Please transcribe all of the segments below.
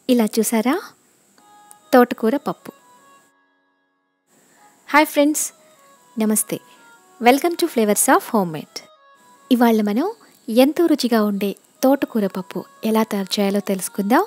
ఇలా చూసారా తోటకూర పప్పు హాయ్ ఫ్రెండ్స్ నమస్తే welcome to flavours of homemade ఇవాళ మనం ఎంతో రుచిగా ఉండే తోటకూర పప్పు ఎలా తయారు చేయాలో తెలుసుకుందాం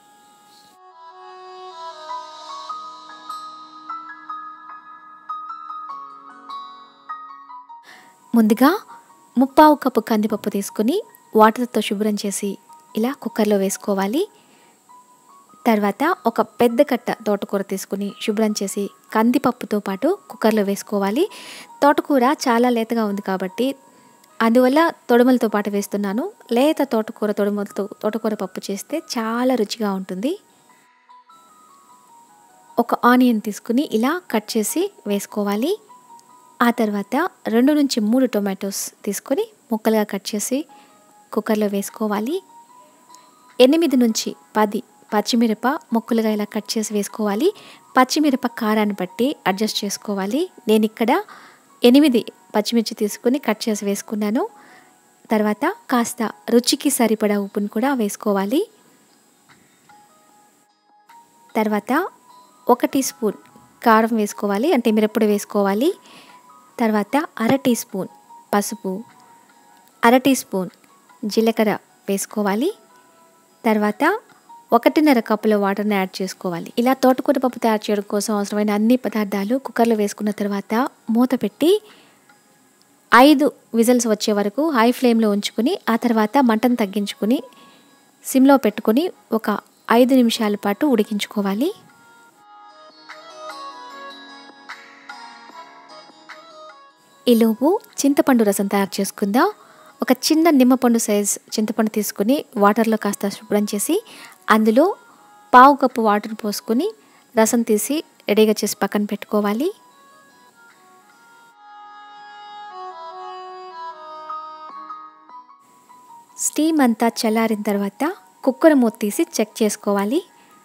ముందుగా ముప్పావు కప్పు కందిపప్పు తీసుకుని వాటర్తో శుభ్రం చేసి ఇలా కుక్కర్లో వేసుకోవాలి తర్వాత ఒక పెద్ద కట్ట తోటకూర తీసుకుని శుభ్రం చేసి కందిపప్పుతో పాటు కుక్కర్లో వేసుకోవాలి తోటకూర చాలా లేతగా ఉంది కాబట్టి అందువల్ల తొడుమలతో పాటు వేస్తున్నాను లేత తోటకూర తొడుమలతో తోటకూర పప్పు చేస్తే చాలా రుచిగా ఉంటుంది ఒక ఆనియన్ తీసుకుని ఇలా కట్ చేసి వేసుకోవాలి ఆ తర్వాత రెండు నుంచి మూడు టొమాటోస్ తీసుకొని ముక్కలుగా కట్ చేసి కుక్కర్లో వేసుకోవాలి ఎనిమిది నుంచి పది పచ్చిమిరప ముక్కలుగా ఇలా కట్ చేసి వేసుకోవాలి పచ్చిమిరప కారాన్ని బట్టి అడ్జస్ట్ చేసుకోవాలి నేను ఇక్కడ ఎనిమిది పచ్చిమిర్చి తీసుకుని కట్ చేసి వేసుకున్నాను తర్వాత కాస్త రుచికి సరిపడా ఉప్పును కూడా వేసుకోవాలి తర్వాత ఒక టీ స్పూన్ కారం వేసుకోవాలి అంటే మిరప్పొడి వేసుకోవాలి తర్వాత అర టీ స్పూన్ పసుపు అర టీ స్పూన్ జీలకర్ర వేసుకోవాలి తర్వాత ఒకటిన్నర కప్పుల వాటర్ని యాడ్ చేసుకోవాలి ఇలా తోటకూర పప్పు తయారు చేయడం కోసం అవసరమైన అన్ని పదార్థాలు కుక్కర్లో వేసుకున్న తర్వాత మూత పెట్టి ఐదు విజిల్స్ వచ్చే వరకు హై ఫ్లేమ్లో ఉంచుకుని ఆ తర్వాత మంటను తగ్గించుకుని సిమ్లో పెట్టుకుని ఒక ఐదు నిమిషాల పాటు ఉడికించుకోవాలి ఈలోపు చింతపండు రసం తయారు చేసుకుందాం ఒక చిన్న నిమ్మపండు సైజ్ చింతపండు తీసుకుని వాటర్లో కాస్త శుభ్రం చేసి అందులో పావు కప్పు వాటర్ పోసుకొని రసం తీసి రెడీగా చేసి పక్కన పెట్టుకోవాలి స్టీమ్ అంతా చల్లారిన తర్వాత కుక్కర్ మూత తీసి చెక్ చేసుకోవాలి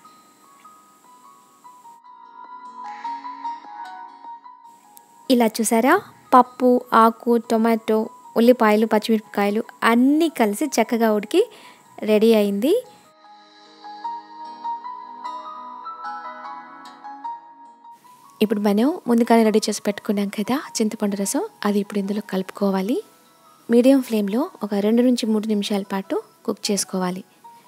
ఇలా చూసారా పప్పు ఆకు టొమాటో ఉల్లిపాయలు పచ్చిమిరపకాయలు అన్నీ కలిసి చక్కగా ఉడికి రెడీ అయింది ఇప్పుడు మనం ముందుగానే రెడీ చేసి పెట్టుకున్నాం కదా చింతపండు రసం అది ఇప్పుడు ఇందులో కలుపుకోవాలి మీడియం ఫ్లేమ్లో ఒక రెండు నుంచి మూడు నిమిషాల పాటు కుక్ చేసుకోవాలి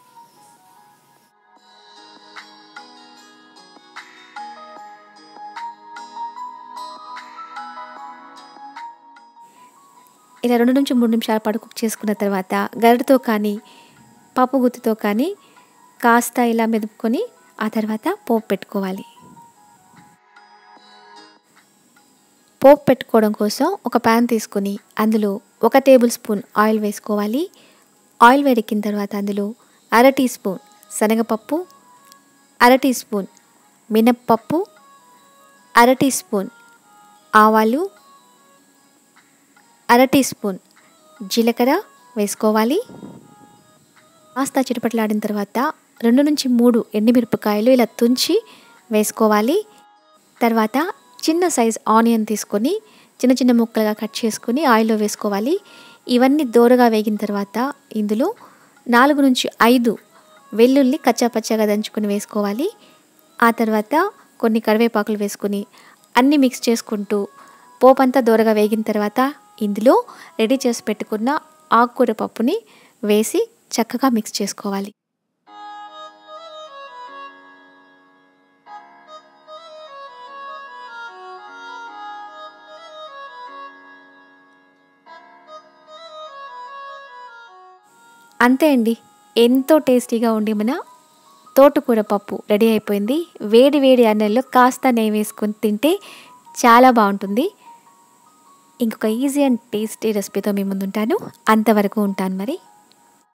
ఇలా రెండు నుంచి మూడు నిమిషాల పాటు కుక్ చేసుకున్న తర్వాత గరిటతో కానీ పప్పు గుత్తితో కానీ కాస్త ఇలా మెదుపుకొని ఆ తర్వాత పోపు పెట్టుకోవాలి పోపు పెట్టుకోవడం కోసం ఒక ప్యాన్ తీసుకుని అందులో ఒక టేబుల్ స్పూన్ ఆయిల్ వేసుకోవాలి ఆయిల్ వేడెక్కిన తర్వాత అందులో అర టీ స్పూన్ శనగపప్పు అర టీ స్పూన్ మినప్పప్పు అర టీ స్పూన్ ఆవాలు అర టీ స్పూన్ జీలకర్ర వేసుకోవాలి కాస్త చిటపట్లాడిన తర్వాత రెండు నుంచి మూడు ఎండుమిరపకాయలు ఇలా తుంచి వేసుకోవాలి తర్వాత చిన్న సైజ్ ఆనియన్ తీసుకొని చిన్న చిన్న ముక్కలుగా కట్ చేసుకొని ఆయిల్లో వేసుకోవాలి ఇవన్నీ దోరగా వేగిన తర్వాత ఇందులో నాలుగు నుంచి ఐదు వెల్లుల్లి కచ్చాపచ్చాగా దంచుకొని వేసుకోవాలి ఆ తర్వాత కొన్ని కరివేపాకులు వేసుకొని అన్నీ మిక్స్ చేసుకుంటూ పోపంతా దోరగా వేగిన తర్వాత ఇందులో రెడీ చేసి పెట్టుకున్న ఆకుకూర పప్పుని వేసి చక్కగా మిక్స్ చేసుకోవాలి అంతే అండి ఎంతో టేస్టీగా ఉండి మన తోటకూర పప్పు రెడీ అయిపోయింది వేడి వేడి అన్నంలో కాస్త నెయ్యి వేసుకొని తింటే చాలా బాగుంటుంది ఇంకొక ఈజీ అండ్ టేస్టీ రెసిపీతో మీ ముందుంటాను అంతవరకు ఉంటాను మరి